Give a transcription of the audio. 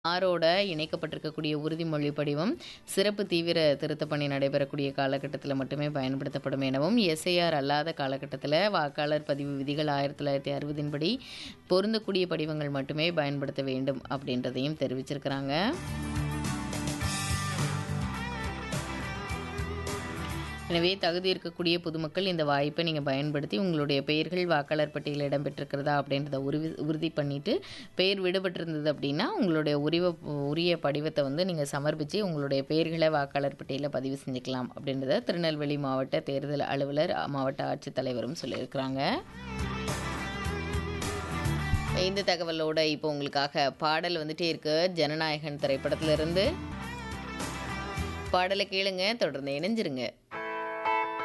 ஆரோட இணைக்கப்பட்டிருக்கக்கூடிய உறுதிமொழி படிவம் சிறப்பு தீவிர திருத்தப் பணி நடைபெறக்கூடிய காலகட்டத்தில் மட்டுமே பயன்படுத்தப்படும் எனவும் எஸ்ஐஆர் அல்லாத காலகட்டத்தில் வாக்காளர் பதிவு விதிகள் ஆயிரத்தி தொள்ளாயிரத்தி அறுபதின் படி பொருந்தக்கூடிய படிவங்கள் மட்டுமே பயன்படுத்த வேண்டும் அப்படின்றதையும் தெரிவிச்சிருக்கிறாங்க எனவே தகுதி இருக்கக்கூடிய பொதுமக்கள் இந்த வாய்ப்பை நீங்கள் பயன்படுத்தி உங்களுடைய பெயர்கள் வாக்காளர் பட்டியலில் இடம்பெற்றிருக்கிறதா அப்படின்றத உறுதி உறுதி பண்ணிவிட்டு பெயர் விடுபட்டிருந்தது அப்படின்னா உங்களுடைய உரிய உரிய படிவத்தை வந்து நீங்கள் சமர்ப்பித்து உங்களுடைய பெயர்களை வாக்காளர் பட்டியலில் பதிவு செஞ்சுக்கலாம் அப்படின்றத திருநெல்வேலி மாவட்ட தேர்தல் அலுவலர் மாவட்ட ஆட்சித்தலைவரும் சொல்லியிருக்கிறாங்க இந்த தகவலோட இப்போ உங்களுக்காக பாடல் வந்துட்டே இருக்கு ஜனநாயகன் திரைப்படத்திலிருந்து பாடலை கேளுங்க தொடர்ந்து இணைஞ்சிருங்க